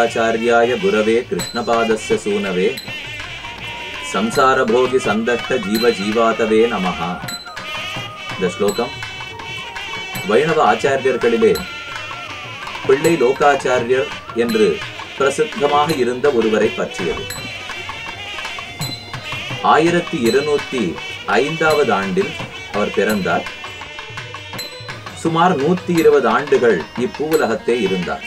லோகாச்சாரியாய குரவே கிருஷ்ணபாதஸ்ய சூனவே சம்சாரபோகி சந்தஷ்ட ஜீவ ஜீவாதவே நமஹா இந்த ஸ்லோகம் வைணவ ஆச்சாரியர்களிலே பிள்ளை லோகாச்சாரியர் என்று பிரசித்தமாக இருந்த ஒருவரை பற்றியது ஆயிரத்தி இருநூத்தி ஐந்தாவது ஆண்டில் அவர் பிறந்தார் சுமார் நூத்தி இருபது ஆண்டுகள் இப்பூவுலகத்தே இருந்தார்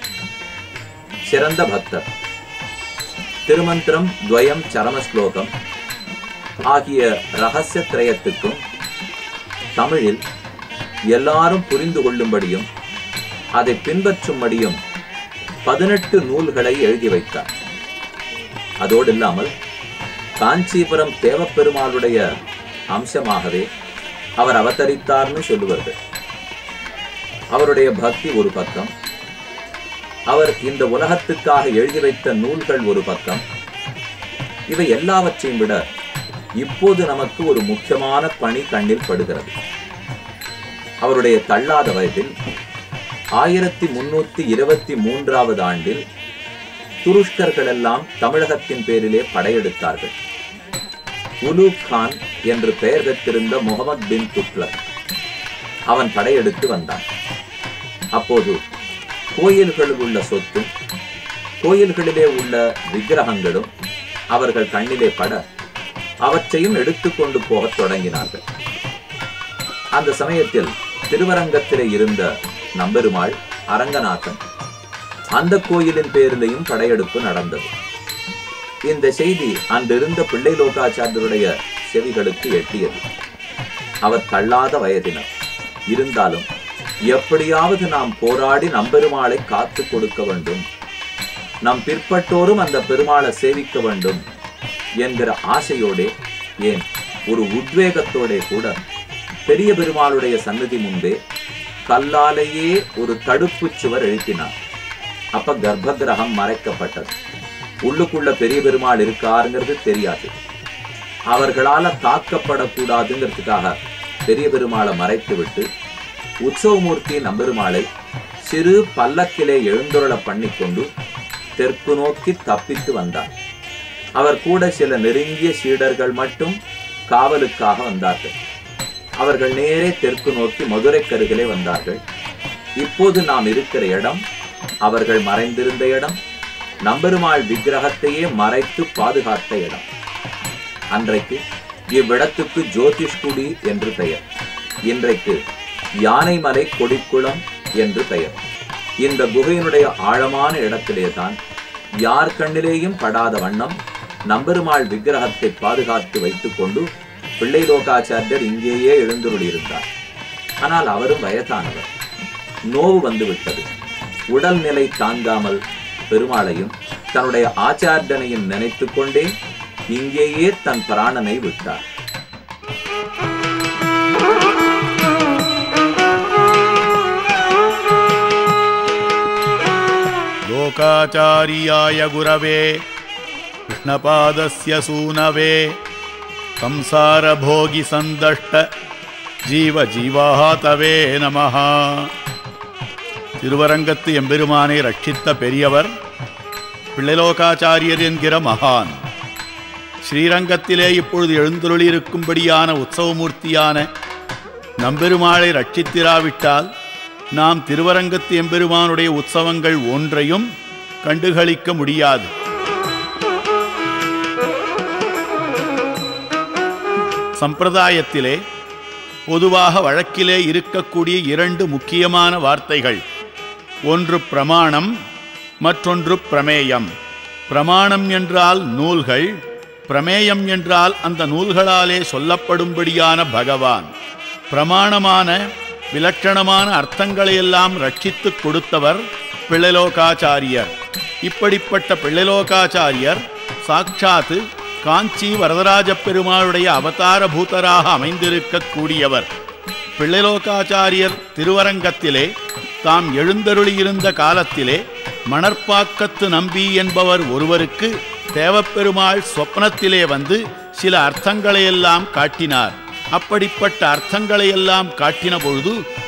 சிறந்த பக்தர் திருமந்திரம் துவயம் சரம ஸ்லோகம் ஆகிய ரகசிய திரயத்துக்கும் தமிழில் எல்லாரும் புரிந்து கொள்ளும்படியும் அதை பின்பற்றும்படியும் பதினெட்டு நூல்களை எழுதி வைத்தார் அதோடு இல்லாமல் காஞ்சிபுரம் தேவப்பெருமாளுடைய அம்சமாகவே அவர் அவதரித்தார்னு சொல்லுவார்கள் அவருடைய பக்தி ஒரு பக்கம் அவர் இந்த உலகத்துக்காக எழுதி வைத்த நூல்கள் ஒரு பக்கம் இவை எல்லாவற்றையும் விட இப்போது நமக்கு ஒரு முக்கியமான பணி கண்ணில் படுகிறது அவருடைய தள்ளாத வயதில் ஆயிரத்தி முன்னூத்தி இருபத்தி மூன்றாவது ஆண்டில் துருஷ்கர்கள் எல்லாம் தமிழகத்தின் பேரிலே படையெடுத்தார்கள் உலு கான் என்று பெயர் பெற்றிருந்த முகமது பின் துக்ளக் அவன் படையெடுத்து வந்தான் அப்போது கோயில்களில் உள்ள சொத்தும் கோயில்களிலே உள்ள விக்கிரகங்களும் அவர்கள் கண்ணிலே பட அவற்றையும் எடுத்துக்கொண்டு போகத் தொடங்கினார்கள் அந்த சமயத்தில் திருவரங்கத்திலே இருந்த நம்பெருமாள் அரங்கநாதன் அந்த கோயிலின் பேரிலையும் படையெடுப்பு நடந்தது இந்த செய்தி அன்றிருந்த பிள்ளை லோகாச்சாரியருடைய செவிகளுக்கு எட்டியது அவர் தள்ளாத வயதினர் இருந்தாலும் எப்படியாவது நாம் போராடி நம்பெருமாளை காத்து கொடுக்க வேண்டும் நம் பிற்பட்டோரும் அந்த பெருமாளை சேவிக்க வேண்டும் என்கிற ஆசையோடே ஏன் ஒரு உத்வேகத்தோடே கூட பெரிய பெருமாளுடைய சன்னதி முன்பே கல்லாலேயே ஒரு தடுப்பு சுவர் எழுப்பினார் அப்ப கர்ப்ப கிரகம் மறைக்கப்பட்டது உள்ளுக்குள்ள பெரிய பெருமாள் இருக்காருங்கிறது தெரியாது அவர்களால தாக்கப்படக்கூடாதுங்கிறதுக்காக பெரிய பெருமாளை மறைத்து விட்டு உற்சவமூர்த்தி நம்பெருமாளை சிறு பல்லக்கிலே எழுந்துருள பண்ணிக்கொண்டு தெற்கு நோக்கி தப்பித்து வந்தார் அவர் கூட சில நெருங்கிய சீடர்கள் மட்டும் காவலுக்காக வந்தார்கள் அவர்கள் நேரே தெற்கு நோக்கி மதுரை கருகிலே வந்தார்கள் இப்போது நாம் இருக்கிற இடம் அவர்கள் மறைந்திருந்த இடம் நம்பெருமாள் விக்கிரகத்தையே மறைத்து பாதுகாத்த இடம் அன்றைக்கு இவ்விடத்துக்கு ஜோதிஷ்குடி என்று பெயர் இன்றைக்கு யானைமலை கொடிக்குளம் என்று பெயர் இந்த குகையினுடைய ஆழமான இடத்திலேதான் யார் கண்ணிலேயும் படாத வண்ணம் நம்பெருமாள் விக்கிரகத்தை பாதுகாத்து வைத்துக் கொண்டு பிள்ளை லோகாச்சாரியர் இங்கேயே எழுந்துருளியிருந்தார் ஆனால் அவரும் வயதானவர் நோவு வந்துவிட்டது உடல்நிலை தாங்காமல் பெருமாளையும் தன்னுடைய ஆச்சாரியனையும் நினைத்துக் கொண்டே இங்கேயே தன் பிராணனை விட்டார் लोकाचार्याय गुरवे कृष्णपादस्य सूनवे संसारभोगिसन्दष्ट ஜீவஜீவாதவே நமஹ திருவரங்கத்து எம்பெருமானை ரட்சித்த பெரியவர் பிள்ளைலோகாச்சாரியர் என்கிற மகான் ஸ்ரீரங்கத்திலே இப்பொழுது எழுந்துருளியிருக்கும்படியான உற்சவமூர்த்தியான நம்பெருமாளை ரட்சித்திராவிட்டால் நாம் திருவரங்கத்து எம்பெருமானுடைய உற்சவங்கள் ஒன்றையும் கண்டுகளிக்க முடியாது சம்பிரதாயத்திலே பொதுவாக வழக்கிலே இருக்கக்கூடிய இரண்டு முக்கியமான வார்த்தைகள் ஒன்று பிரமாணம் மற்றொன்று பிரமேயம் பிரமாணம் என்றால் நூல்கள் பிரமேயம் என்றால் அந்த நூல்களாலே சொல்லப்படும்படியான பகவான் பிரமாணமான விலட்சணமான அர்த்தங்களையெல்லாம் ரட்சித்துக் கொடுத்தவர் பிள்ளைலோகாச்சாரியர் இப்படிப்பட்ட பிள்ளைலோகாச்சாரியர் சாட்சாத்து காஞ்சி வரதராஜ பெருமாளுடைய அவதார பூதராக அமைந்திருக்கக்கூடியவர் பிள்ளைலோகாச்சாரியர் திருவரங்கத்திலே தாம் எழுந்தருளியிருந்த காலத்திலே மணற்பாக்கத்து நம்பி என்பவர் ஒருவருக்கு தேவப்பெருமாள் சொப்னத்திலே வந்து சில அர்த்தங்களையெல்லாம் காட்டினார் அப்படிப்பட்ட அர்த்தங்களையெல்லாம் காட்டின பொழுது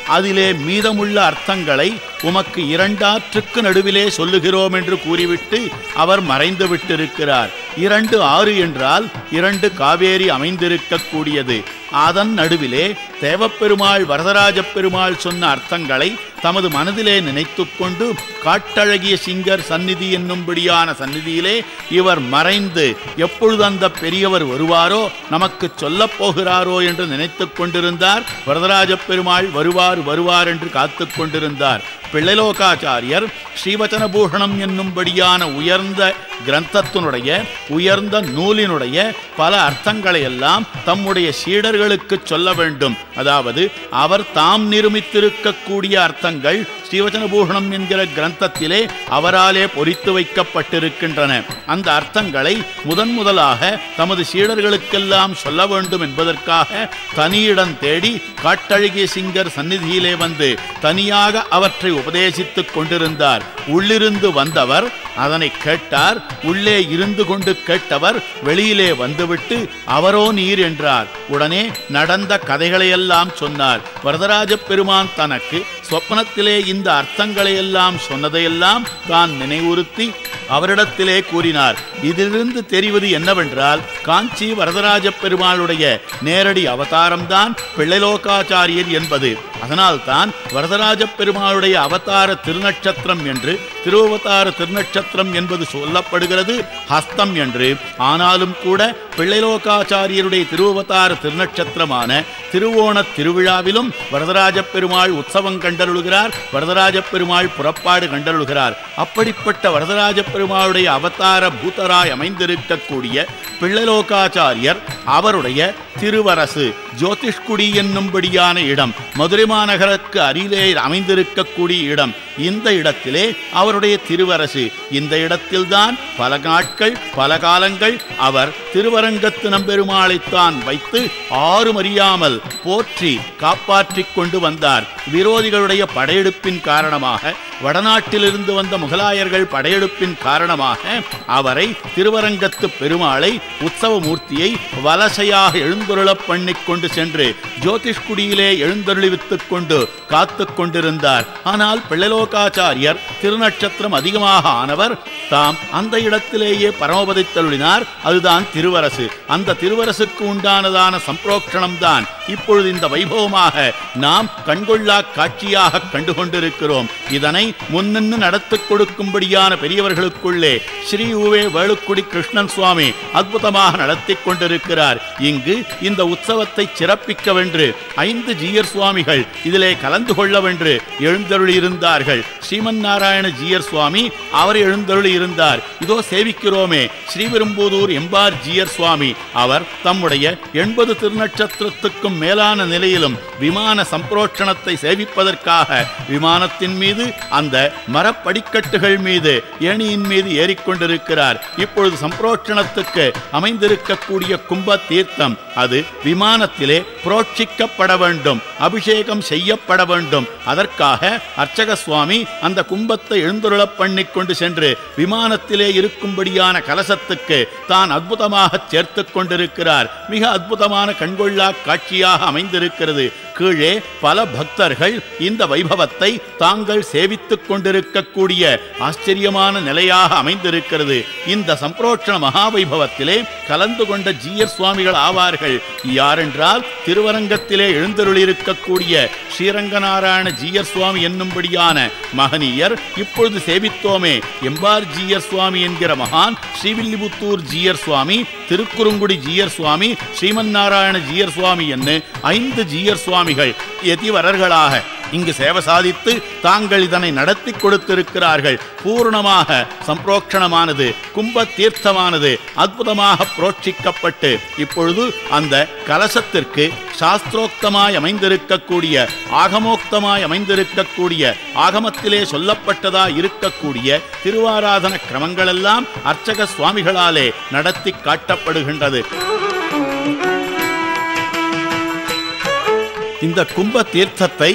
அதிலே மீதமுள்ள அர்த்தங்களை உமக்கு இரண்டாற்றுக்கு நடுவிலே சொல்லுகிறோம் என்று கூறிவிட்டு அவர் மறைந்து விட்டிருக்கிறார் இரண்டு ஆறு என்றால் இரண்டு காவேரி அமைந்திருக்கக்கூடியது அதன் நடுவிலே தேவப்பெருமாள் வரதராஜ பெருமாள் சொன்ன அர்த்தங்களை தமது மனதிலே நினைத்துக் கொண்டு காட்டழகிய சிங்கர் சந்நிதி என்னும்படியான சந்நிதியிலே இவர் மறைந்து எப்பொழுது அந்த பெரியவர் வருவாரோ நமக்கு சொல்லப் போகிறாரோ என்று நினைத்துக் கொண்டிருந்தார் வரதராஜ பெருமாள் வருவார் வருவார் என்று காத்துக் கொண்டிருந்தார் பிள்ளைலோகாச்சாரியர் ஸ்ரீவச்சன பூஷணம் என்னும்படியான உயர்ந்த கிரந்தத்தினுடைய உயர்ந்த நூலினுடைய பல அர்த்தங்களை எல்லாம் தம்முடைய சீடர்களுக்கு சொல்ல வேண்டும் அதாவது அவர் தாம் நிருமித்திருக்கக்கூடிய அர்த்தங்கள் ஸ்ரீவச்சன பூஷணம் என்கிற கிரந்தத்திலே அவராலே பொறித்து வைக்கப்பட்டிருக்கின்றன அந்த அர்த்தங்களை முதன் முதலாக தமது சீடர்களுக்கெல்லாம் சொல்ல வேண்டும் என்பதற்காக தனியிடம் தேடி காட்டழகிய சிங்கர் சந்நிதியிலே வந்து தனியாக அவற்றை உபதேசித்துக் கொண்டிருந்தார் உள்ளிருந்து வந்தவர் அதனை கேட்டார் உள்ளே இருந்து கொண்டு கேட்டவர் வெளியிலே வந்துவிட்டு அவரோ நீர் என்றார் உடனே நடந்த கதைகளையெல்லாம் சொன்னார் வரதராஜ பெருமான் தனக்கு சொப்பனத்திலே இந்த அர்த்தங்களையெல்லாம் சொன்னதையெல்லாம் தான் நினைவுறுத்தி அவரிடத்திலே கூறினார் இதிலிருந்து தெரிவது என்னவென்றால் காஞ்சி வரதராஜ பெருமாளுடைய நேரடி அவதாரம்தான் பிள்ளைலோகாச்சாரியர் என்பது அதனால்தான் வரதராஜ பெருமாளுடைய அவதார திருநட்சத்திரம் என்று திருவவதார திருநட்சத்திரம் என்பது சொல்லப்படுகிறது ஹஸ்தம் என்று ஆனாலும் கூட பிள்ளைலோகாச்சாரியருடைய திருவவதார திருநட்சத்திரமான திருவோண திருவிழாவிலும் வரதராஜ பெருமாள் உற்சவம் கண்டருளுகிறார் வரதராஜ பெருமாள் புறப்பாடு கண்டருளுகிறார் அப்படிப்பட்ட வரதராஜ பெருமாளுடைய அவதார பூதராய் அமைந்திருக்கக்கூடிய பிள்ளைலோகாச்சாரியர் அவருடைய திருவரசு ஜோதிஷ்குடி என்னும்படியான இடம் மதுரை மாநகருக்கு அருகிலே அமைந்திருக்கக்கூடிய இடம் இந்த இடத்திலே அவருடைய திருவரசு இந்த இடத்தில்தான் பல நாட்கள் பல காலங்கள் அவர் திருவரங்கத்து நம்பெருமாளைத்தான் வைத்து ஆறு அறியாமல் போற்றி காப்பாற்றிக் கொண்டு வந்தார் விரோதிகளுடைய படையெடுப்பின் காரணமாக வடநாட்டிலிருந்து வந்த முகலாயர்கள் படையெடுப்பின் காரணமாக அவரை திருவரங்கத்து பெருமாளை உற்சவ மூர்த்தியை வலசையாக எழுந்தருளப் பண்ணிக் கொண்டு சென்று ஜோதிஷ்குடியிலே எழுந்தருளிவித்துக் கொண்டு காத்துக் கொண்டிருந்தார் ஆனால் பிள்ளைலோகாச்சாரியர் திருநட்சத்திரம் அதிகமாக ஆனவர் தாம் அந்த இடத்திலேயே பரமபதித்தருளினார் அதுதான் திருவரசு அந்த திருவரசுக்கு உண்டானதான சம்பிரோக்ஷணம்தான் இப்பொழுது இந்த வைபவமாக நாம் கண்கொள்ளா காட்சியாக கண்டு கொண்டிருக்கிறோம் இதனை முன்னின்று நடத்திக் கொடுக்கும்படியான பெரியவர்களுக்குள்ளே ஸ்ரீ உவே வேலுக்குடி கிருஷ்ணன் சுவாமி அற்புதமாக நடத்தி கொண்டிருக்கிறார் இங்கு இந்த உற்சவத்தை சிறப்பிக்கவென்று ஐந்து ஜீயர் சுவாமிகள் இதிலே கலந்து கொள்ளவென்று எழுந்தருளி இருந்தார்கள் ஸ்ரீமன் நாராயண ஜீயர் சுவாமி அவர் எழுந்தருளி இருந்தார் இதோ சேவிக்கிறோமே ஸ்ரீபெரும்புதூர் எம்பார் ஜீயர் சுவாமி அவர் தம்முடைய எண்பது திருநட்சத்திரத்துக்கும் மேலான நிலையிலும் விமான சம்பிரோட்சணத்தை சேவிப்பதற்காக விமானத்தின் மீது அந்த மரப்படிக்கட்டுகள் மீது ஏணியின் மீது ஏறிக்கொண்டிருக்கிறார் இப்பொழுது சம்பிரோட்சணத்துக்கு அமைந்திருக்கக்கூடிய கும்ப தீர்த்தம் அது விமானத்திலே புரோட்சிக்கப்பட வேண்டும் அபிஷேகம் செய்யப்பட வேண்டும் அதற்காக அர்ச்சக சுவாமி அந்த கும்பத்தை எழுந்துருளப் பண்ணிக் கொண்டு சென்று விமானத்திலே இருக்கும்படியான கலசத்துக்கு தான் அற்புதமாக சேர்த்துக் கொண்டிருக்கிறார் மிக அற்புதமான கண்கொள்ளா காட்சியாக அமைந்திருக்கிறது கீழே பல பக்தர்கள் இந்த வைபவத்தை தாங்கள் சேவித்துக் கொண்டிருக்கக்கூடிய ஆச்சரியமான நிலையாக அமைந்திருக்கிறது இந்த சம்பிரோட்சண மகா வைபவத்திலே கலந்து கொண்ட ஜீயர் சுவாமிகள் ஆவார்கள் யாரென்றால் திருவரங்கத்திலே எழுந்தருளியிருக்கக்கூடிய ஸ்ரீரங்கநாராயண ஜீயர் சுவாமி என்னும்படியான மகனீயர் இப்பொழுது சேவித்தோமே எம்பார் ஜீயர் சுவாமி என்கிற மகான் ஸ்ரீவில்லிபுத்தூர் ஜீயர் சுவாமி திருக்குறுங்குடி ஜீயர் சுவாமி ஸ்ரீமன் நாராயண ஜீயர் சுவாமி என்று ஐந்து ஜீயர் சுவாமிகள் எதிவரர்களாக இங்கு சேவை சாதித்து தாங்கள் இதனை நடத்தி கொடுத்திருக்கிறார்கள் பூர்ணமாக சம்பிரோக்ஷணமானது கும்ப தீர்த்தமானது அற்புதமாக புரோட்சிக்கப்பட்டு இப்பொழுது அந்த கலசத்திற்கு சாஸ்திரோக்தமாய் அமைந்திருக்கக்கூடிய ஆகமோக்தமாய் அமைந்திருக்கக்கூடிய ஆகமத்திலே சொல்லப்பட்டதாய் இருக்கக்கூடிய திருவாராதன கிரமங்களெல்லாம் அர்ச்சக சுவாமிகளாலே நடத்தி காட்டப்படுகின்றது இந்த கும்ப தீர்த்தத்தை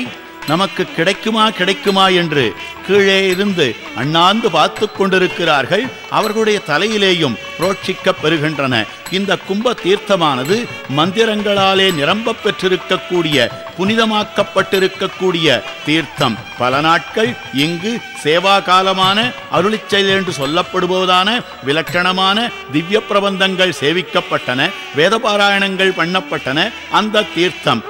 நமக்கு கிடைக்குமா கிடைக்குமா என்று கீழே இருந்து அண்ணாந்து பார்த்து கொண்டிருக்கிறார்கள் அவர்களுடைய தலையிலேயும் புரோட்சிக்கப் பெறுகின்றன இந்த கும்ப தீர்த்தமானது மந்திரங்களாலே நிரம்பப் பெற்றிருக்கக்கூடிய புனிதமாக்கப்பட்டிருக்கக்கூடிய தீர்த்தம் பல நாட்கள் இங்கு சேவா காலமான அருளிச்செயல் என்று சொல்லப்படுவதான விலட்சணமான திவ்ய பிரபந்தங்கள் சேவிக்கப்பட்டன வேதபாராயணங்கள் பண்ணப்பட்டன அந்த தீர்த்தம்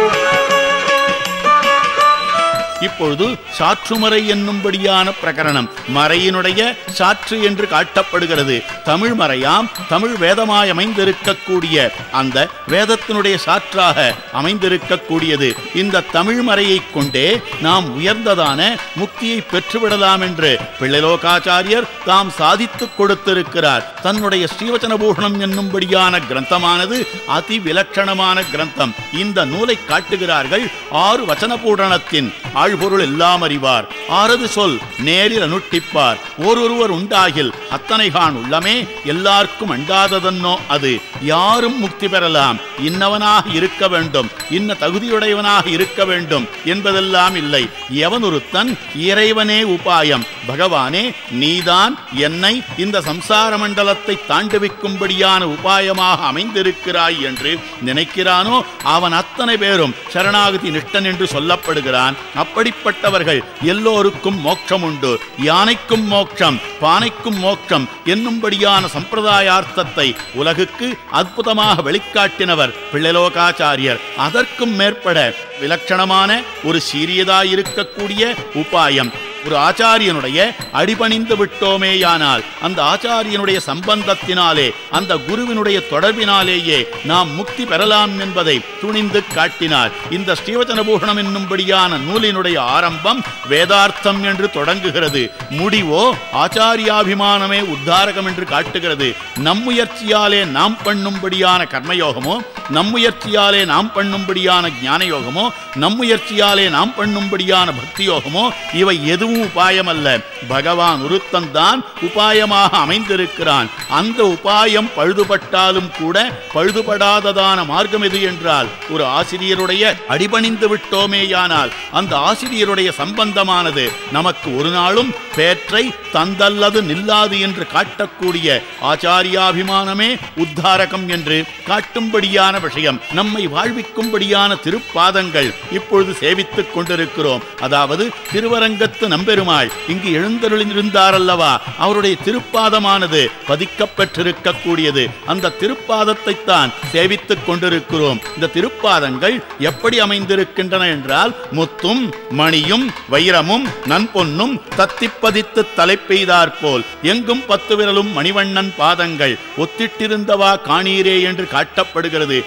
இப்பொழுது சாற்றுமறை என்னும்படியான பிரகரணம் மறையினுடைய சாற்று என்று காட்டப்படுகிறது தமிழ் மறையாம் தமிழ் வேதமாய் அமைந்திருக்கக்கூடிய அந்த வேதத்தினுடைய சாற்றாக அமைந்திருக்கக்கூடியது இந்த தமிழ் மறையை கொண்டே நாம் உயர்ந்ததான முக்தியை பெற்றுவிடலாம் என்று பிள்ளைலோகாச்சாரியர் தாம் சாதித்துக் கொடுத்திருக்கிறார் தன்னுடைய ஸ்ரீவச்சன பூஷணம் என்னும்படியான கிரந்தமானது அதி விலட்சணமான கிரந்தம் இந்த நூலை காட்டுகிறார்கள் ஆறு வச்சன பூரணத்தின் ஆழ்பொருள் எல்லாம் அறிவார் ஆறது சொல் நேரில் அனுட்டிப்பார் ஓரொருவர் உண்டாகில் அத்தனைகான் உள்ளமே எல்லாருக்கும் அண்டாததன்னோ அது யாரும் முக்தி பெறலாம் இன்னவனாக இருக்க வேண்டும் இன்ன தகுதியுடையவனாக இருக்க வேண்டும் என்பதெல்லாம் இல்லை எவனொருத்தன் இறைவனே உபாயம் பகவானே நீதான் என்னை இந்த சம்சார மண்டலத்தை தாண்டுவிக்கும்படியான உபாயமாக அமைந்திருக்கிறாய் என்று நினைக்கிறானோ அவன் அத்தனை பேரும் சரணாகதி நிஷ்டன் என்று சொல்லப்படுகிறான் அப்படிப்பட்டவர்கள் எல்லோருக்கும் மோட்சம் உண்டு யானைக்கும் மோட்சம் பானைக்கும் மோட்சம் என்னும்படியான சம்பிரதாயார்த்தத்தை உலகுக்கு அற்புதமாக வெளிக்காட்டினவர் பிள்ளைலோகாச்சாரியர் அதற்கும் மேற்பட விலட்சணமான ஒரு சீரியதாயிருக்கக்கூடிய உபாயம் ஒரு ஆச்சாரியனுடைய அடிபணிந்து விட்டோமேயானால் அந்த ஆச்சாரியனுடைய சம்பந்தத்தினாலே அந்த குருவினுடைய தொடர்பினாலேயே நாம் முக்தி பெறலாம் என்பதை துணிந்து காட்டினார் இந்த ஸ்ரீவச்சன பூஷணம் என்னும்படியான நூலினுடைய ஆரம்பம் வேதார்த்தம் என்று தொடங்குகிறது முடிவோ ஆச்சாரியாபிமானமே உத்தாரகம் என்று காட்டுகிறது நம்முயற்சியாலே நாம் பண்ணும்படியான கர்மயோகமோ நம்முயற்சியாலே நாம் பண்ணும்படியான ஞான யோகமோ நம்முயற்சியாலே நாம் பண்ணும்படியான பக்தி யோகமோ இவை எதுவும் உபாயம் அல்ல பகவான் ஒருத்தன் தான் உபாயமாக அமைந்திருக்கிறான் அந்த உபாயம் பழுதுபட்டாலும் கூட பழுதுபடாததான மார்க்கம் எது என்றால் ஒரு ஆசிரியருடைய அடிபணிந்து விட்டோமேயானால் அந்த ஆசிரியருடைய சம்பந்தமானது நமக்கு ஒரு நாளும் பேற்றை தந்தல்லது நில்லாது என்று காட்டக்கூடிய ஆச்சாரியாபிமானமே உத்தாரகம் என்று காட்டும்படியான விஷயம் நம்மை வாழ்விக்கும்படியான திருப்பாதங்கள் இப்பொழுது சேவித்துக் கொண்டிருக்கிறோம் அதாவது திருவரங்கத்து நம்பெருமாள் இங்கு எழுந்தருளிருந்தாரல்லவா அவருடைய திருப்பாதமானது பதிக்கப்பெற்றிருக்கக்கூடியது அந்த திருப்பாதத்தை தான் சேவித்துக் கொண்டிருக்கிறோம் இந்த திருப்பாதங்கள் எப்படி அமைந்திருக்கின்றன என்றால் முத்தும் மணியும் வைரமும் நன்பொன்னும் தத்திப்பதித்து தலை பெய்தாற்போல் எங்கும் பத்து விரலும் மணிவண்ணன் பாதங்கள் ஒத்திட்டிருந்தவா காணீரே என்று காட்டப்படுகிறது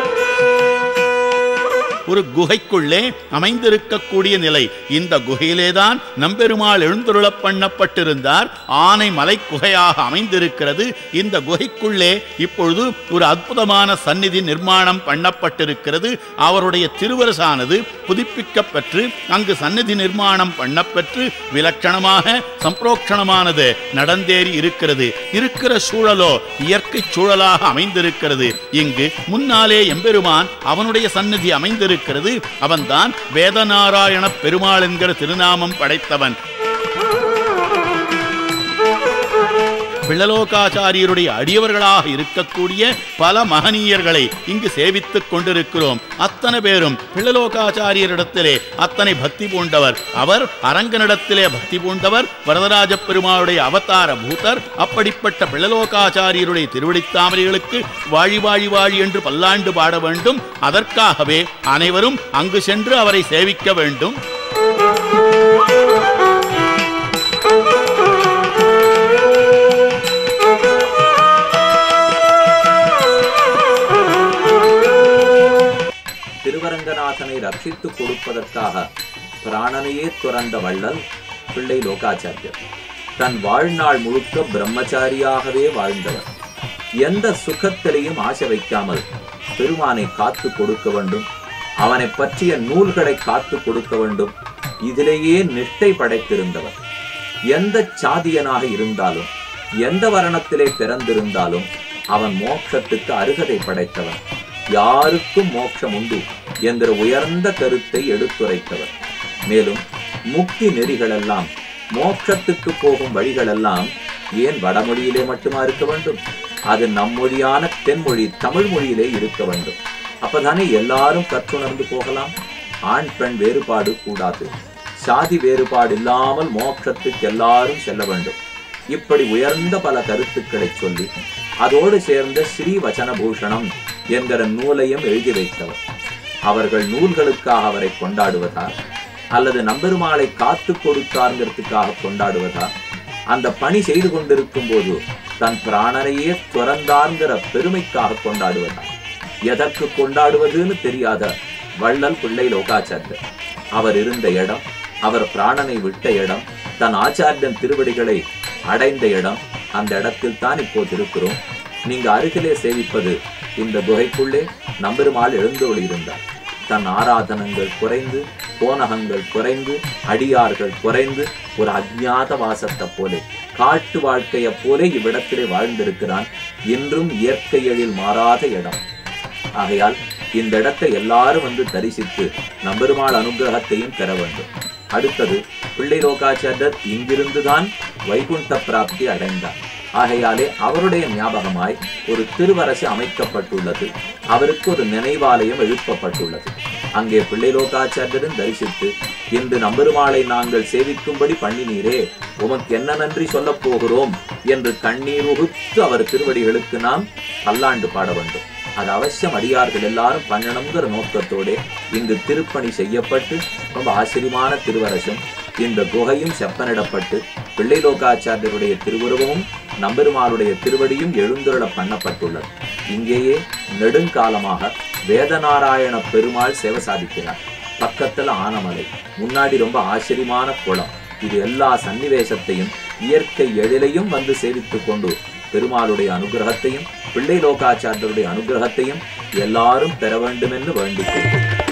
ஒரு குகைக்குள்ளே அமைந்திருக்கக்கூடிய நிலை இந்த குகையிலேதான் நம்பெருமாள் எழுந்தருளப் பண்ணப்பட்டிருந்தார் ஆனை மலை குகையாக அமைந்திருக்கிறது இந்த குகைக்குள்ளே இப்பொழுது ஒரு அற்புதமான சந்நிதி நிர்மாணம் பண்ணப்பட்டிருக்கிறது அவருடைய திருவரசானது புதுப்பிக்கப்பெற்று அங்கு சந்நிதி நிர்மாணம் பண்ணப்பெற்று விலட்சணமாக சம்பிரோக்ஷணமானது நடந்தேறி இருக்கிறது இருக்கிற சூழலோ இயற்கை சூழலாக அமைந்திருக்கிறது இங்கு முன்னாலே எம்பெருமான் அவனுடைய சந்நிதி அமைந்திருக்கிறது அவன்தான் வேதநாராயண பெருமாள் என்கிற திருநாமம் படைத்தவன் பிள்ளலோகாச்சாரியருடைய அடியவர்களாக இருக்கக்கூடிய பல மகனீயர்களை இங்கு சேவித்துக் கொண்டிருக்கிறோம் அத்தனை பேரும் பிள்ளலோகாச்சாரியரிடத்திலே அத்தனை பக்தி பூண்டவர் அவர் அரங்கனிடத்திலே பக்தி பூண்டவர் வரதராஜ பெருமாளுடைய அவதார பூதர் அப்படிப்பட்ட பிள்ளலோகாச்சாரியருடைய திருவடித்தாமரைகளுக்கு வாழி வாழி வாழி என்று பல்லாண்டு பாட வேண்டும் அதற்காகவே அனைவரும் அங்கு சென்று அவரை சேவிக்க வேண்டும் திருவரங்கநாதனை ரட்சித்துக் கொடுப்பதற்காக பிராணனையே துறந்த வள்ளல் பிள்ளை லோகாச்சாரியர் தன் வாழ்நாள் முழுக்க பிரம்மச்சாரியாகவே வாழ்ந்தவர் எந்த சுகத்திலையும் ஆசை வைக்காமல் பெருமானை காத்து கொடுக்க வேண்டும் அவனை பற்றிய நூல்களை காத்து கொடுக்க வேண்டும் இதிலேயே நிஷ்டை படைத்திருந்தவர் எந்த சாதியனாக இருந்தாலும் எந்த வர்ணத்திலே பிறந்திருந்தாலும் அவன் மோட்சத்துக்கு அருகதை படைத்தவன் யாருக்கும் மோட்சம் உண்டு என்கிற உயர்ந்த கருத்தை எடுத்துரைத்தவர் மேலும் முக்தி நெறிகளெல்லாம் மோட்சத்துக்கு போகும் வழிகளெல்லாம் ஏன் வடமொழியிலே மட்டுமா இருக்க வேண்டும் அது நம்மொழியான தென்மொழி தமிழ் மொழியிலே இருக்க வேண்டும் அப்பதானே எல்லாரும் கற்றுணர்ந்து போகலாம் ஆண் பெண் வேறுபாடு கூடாது சாதி வேறுபாடு இல்லாமல் மோட்சத்துக்கு எல்லாரும் செல்ல வேண்டும் இப்படி உயர்ந்த பல கருத்துக்களை சொல்லி அதோடு சேர்ந்த ஸ்ரீ வச்சனபூஷணம் என்கிற நூலையும் எழுதி வைத்தவர் அவர்கள் நூல்களுக்காக அவரை கொண்டாடுவதா அல்லது நம்பெருமாளை காத்து கொடுத்தார்ங்கிறதுக்காக கொண்டாடுவதா அந்த பணி செய்து கொண்டிருக்கும் போது தன் பிராணனையே துறந்தார்ங்கிற பெருமைக்காக கொண்டாடுவதா எதற்கு கொண்டாடுவதுன்னு தெரியாத வள்ளல் பிள்ளை லோகாச்சாரியர் அவர் இருந்த இடம் அவர் பிராணனை விட்ட இடம் தன் ஆச்சாரியன் திருவடிகளை அடைந்த இடம் அந்த இடத்தில் தான் இப்போது இருக்கிறோம் நீங்க அருகிலே சேவிப்பது இந்த குகைக்குள்ளே நம்பெருமாள் எழுந்தோடி இருந்தார் தன் ஆராதனங்கள் குறைந்து போனகங்கள் குறைந்து அடியார்கள் குறைந்து ஒரு அஜ்ஞாத வாசத்தை போலே காட்டு வாழ்க்கையைப் போலே இவ்விடத்திலே வாழ்ந்திருக்கிறான் இன்றும் இயற்கை எழில் மாறாத இடம் ஆகையால் இந்த இடத்தை எல்லாரும் வந்து தரிசித்து நம்பெருமாள் அனுகிரகத்தையும் பெற வேண்டும் அடுத்தது பிள்ளை லோகாச்சாரியர் இங்கிருந்துதான் வைகுண்ட பிராப்தி அடைந்தார் ஆகையாலே அவருடைய ஞாபகமாய் ஒரு திருவரசு அமைக்கப்பட்டுள்ளது அவருக்கு ஒரு நினைவாலயம் எழுப்பப்பட்டுள்ளது அங்கே பிள்ளை லோகாச்சாரியரும் தரிசித்து இன்று நம்பெருமாளை நாங்கள் சேவிக்கும்படி பண்ணினீரே உமக்கு என்ன நன்றி சொல்லப் போகிறோம் என்று கண்ணீர் உகுத்து அவர் திருவடிகளுக்கு நாம் பல்லாண்டு பாட வேண்டும் அது அவசியம் அடியார்கள் எல்லாரும் பண்ணணுங்கிற நோக்கத்தோட இங்கு திருப்பணி செய்யப்பட்டு ரொம்ப ஆச்சரியமான திருவரசம் இந்த குகையும் செப்பனிடப்பட்டு பிள்ளை லோகாச்சாரியருடைய திருவுருவமும் நம்பெருமாளுடைய திருவடியும் எழுந்துருள பண்ணப்பட்டுள்ளது இங்கேயே நெடுங்காலமாக வேதநாராயண பெருமாள் சேவை சாதிக்கிறார் பக்கத்துல ஆனமலை முன்னாடி ரொம்ப ஆச்சரியமான குளம் இது எல்லா சன்னிவேசத்தையும் இயற்கை எழிலையும் வந்து சேவித்துக் கொண்டு பெருமாளுடைய அனுகிரகத்தையும் பிள்ளை லோகாச்சாரியருடைய அனுகிரகத்தையும் எல்லாரும் பெற வேண்டும் என்று வேண்டிக் கொள்கிறேன்